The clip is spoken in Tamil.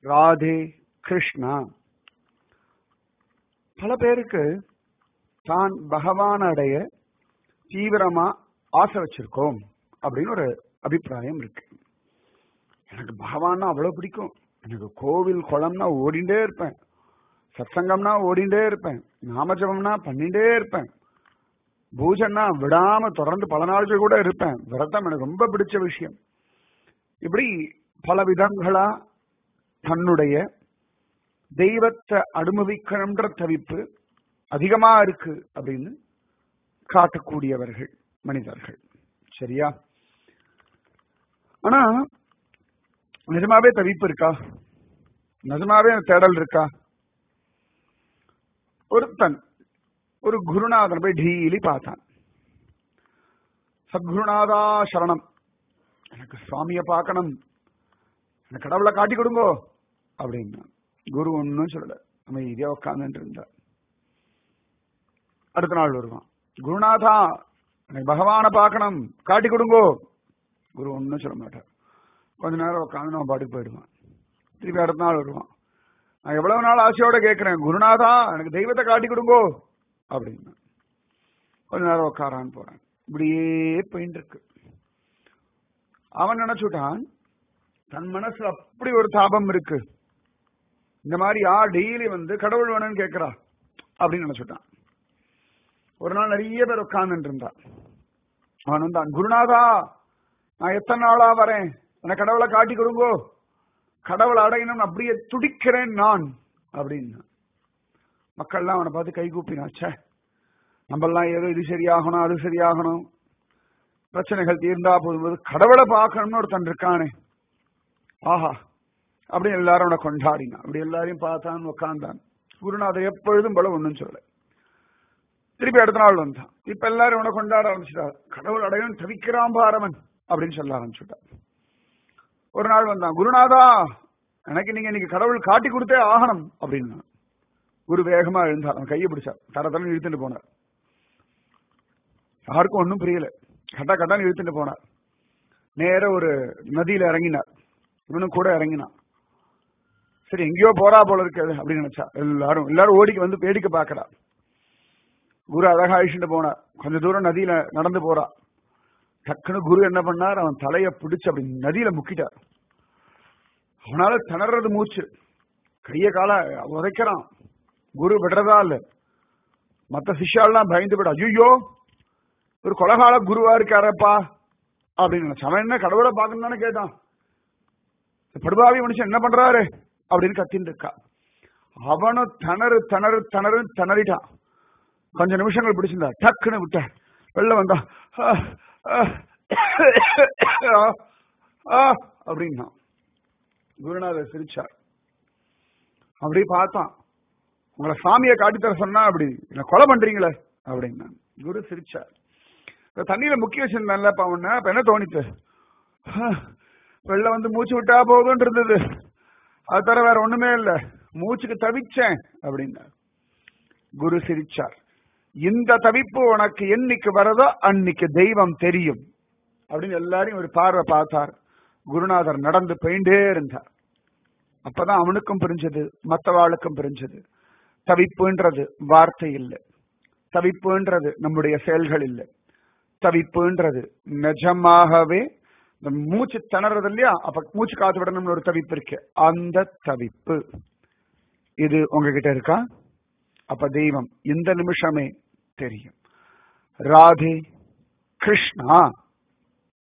ராதே கிருஷ்ணா பல பேருக்கு தான் பகவான் அடைய தீவிரமா ஆசை வச்சிருக்கோம் அப்படின்னு ஒரு அபிப்பிராயம் இருக்கு எனக்கு பகவான்னா அவ்வளவு பிடிக்கும் எனக்கு கோவில் குளம்னா ஓடிண்டே இருப்பேன் சத்சங்கம்னா ஓடிண்டே இருப்பேன் நாமஜபம்னா பண்ணிட்டே இருப்பேன் பூஜன்னா விடாம தொடர்ந்து பல நாட்கள் கூட இருப்பேன் விரதம் எனக்கு ரொம்ப பிடிச்ச விஷயம் இப்படி பல விதங்களா தன்னுடைய தெய்வத்தை அனுபவிக்கணும்ன்ற தவிப்பு அதிகமா இருக்கு அப்படின்னு காட்டக்கூடியவர்கள் மனிதர்கள் சரியா ஆனா நிஜமாவே தவிப்பு இருக்கா நிஜமாவே தேடல் இருக்கா ஒருத்தன் ஒரு குருநாதன் போய் டெய்லி பார்த்தான் சத்குருநாதா சரணம் எனக்கு சுவாமிய பார்க்கணும் எனக்கு கடவுளை காட்டி கொடுங்கோ அப்படின்னா குரு ஒன்னும் சொல்லல அமைதியா உட்கார்ந்துட்டு இருந்தார் அடுத்த நாள் வருவான் குருநாதா எனக்கு பகவானை பார்க்கணும் காட்டி கொடுங்கோ குரு ஒன்னும் சொல்ல மாட்டார் கொஞ்ச நேரம் உட்காந்து அவன் பாட்டுக்கு போயிடுவான் திருப்பி அடுத்த நாள் வருவான் நான் எவ்வளவு நாள் ஆசையோட கேட்கிறேன் குருநாதா எனக்கு தெய்வத்தை காட்டி கொடுங்கோ அப்படின்னு கொஞ்ச நேரம் உட்காரான்னு போறேன் இப்படியே போயிட்டு இருக்கு அவன் நினைச்சுட்டான் தன் மனசுல அப்படி ஒரு தாபம் இருக்கு இந்த மாதிரி யார் டெய்லி வந்து கடவுள் வேணும்னு கேட்கிறா அப்படின்னு நினைச்சுட்டான் ஒரு நாள் நிறைய பேர் உட்கார்ந்துட்டு இருந்தா அவன் வந்தான் குருநாதா நான் எத்தனை நாளா வரேன் எனக்கு கடவுளை காட்டி கொடுங்கோ கடவுளை அடையணும்னு அப்படியே துடிக்கிறேன் நான் அப்படின்னு மக்கள்லாம் அவனை பார்த்து கை கூப்பினாச்சே நம்மெல்லாம் ஏதோ இது சரியாகணும் அது சரியாகணும் பிரச்சனைகள் தீர்ந்தா போகும்போது கடவுளை பார்க்கணும்னு ஒருத்தன் இருக்கானே ஆஹா அப்படி எல்லாரும் அவனை கொண்டாடினான் அப்படி எல்லாரையும் பார்த்தான் உட்கார்ந்தான் குருநாதர் எப்பொழுதும் போல ஒன்றும் சொல்லலை திருப்பி அடுத்த நாள் வந்தான் இப்ப எல்லாரும் இவனை கொண்டாட ஆரம்பிச்சுட்டா கடவுள் அடையும் தவிக்கிறான் பாரவன் அப்படின்னு சொல்ல ஆரம்பிச்சுட்டா ஒரு நாள் வந்தான் குருநாதா எனக்கு நீங்க இன்னைக்கு கடவுள் காட்டி கொடுத்தே ஆகணும் அப்படின்னா குரு வேகமா எழுந்தார் அவன் கையை பிடிச்சார் தர தரன்னு இழுத்துட்டு போனார் யாருக்கும் ஒன்றும் புரியல கட்டா கட்டான்னு இழுத்துட்டு போனார் நேர ஒரு நதியில இறங்கினார் இவனும் கூட இறங்கினான் சரி எங்கேயோ போறா போல இருக்கு அப்படின்னு நினைச்சா எல்லாரும் எல்லாரும் ஓடிக்கு வந்து வேடிக்கை பாக்குறா குரு அழகா அழிச்சுட்டு போனார் கொஞ்ச தூரம் நதியில நடந்து போறா டக்குன்னு குரு என்ன பண்ணார் அவன் தலைய பிடிச்சு அப்படி நதியில முக்கிட்டார் அவனால திணறது மூச்சு கைய கால உதைக்கிறான் குரு விடுறதா இல்ல மத்த சிஷ்யாலாம் பயந்து விட ஐயோ ஒரு கொலகால குருவா இருக்காரப்பா அப்படின்னு நினைச்சு அவன் என்ன கடவுளை பார்க்கணும் தானே கேட்டான் படுபாவி மனுஷன் என்ன பண்றாரு அப்படின்னு கத்தின்னு இருக்கா அவனும் திணறு திணறு திணறு திணறிட்டான் கொஞ்ச நிமிஷங்கள் பிடிச்சிருந்தா டக்குன்னு விட்ட வெளில வந்தா அப்படின்னா குருநாதர் சிரிச்சார் அப்படியே பார்த்தான் உங்களை சாமியை காட்டித்தர சொன்னா அப்படி என்ன கொலை பண்றீங்களே அப்படின்னா குரு சிரிச்சார் தண்ணியில முக்கிய வச்சிருந்தேன்ல இப்ப அவன இப்ப என்ன தோணித்து வெளில வந்து மூச்சு விட்டா போதும் இருந்தது அது தர வேற ஒண்ணுமே இல்ல மூச்சுக்கு தவிச்சேன் அப்படின்னார் குரு சிரிச்சார் இந்த தவிப்பு உனக்கு என்னைக்கு வரதோ அன்னைக்கு தெய்வம் தெரியும் அப்படின்னு எல்லாரையும் ஒரு பார்வை பார்த்தார் குருநாதர் நடந்து போயிட்டே இருந்தார் அப்பதான் அவனுக்கும் புரிஞ்சது மற்றவாளுக்கும் புரிஞ்சது தவிப்புன்றது வார்த்தை இல்லை தவிப்புன்றது நம்முடைய செயல்கள் இல்லை தவிப்புன்றது நிஜமாகவே இந்த மூச்சு திணறது இல்லையா அப்ப மூச்சு காத்து விடணும்னு ஒரு தவிப்பு இருக்கு அந்த தவிப்பு இது உங்ககிட்ட இருக்கா அப்ப தெய்வம் இந்த நிமிஷமே தெரியும் ராதே கிருஷ்ணா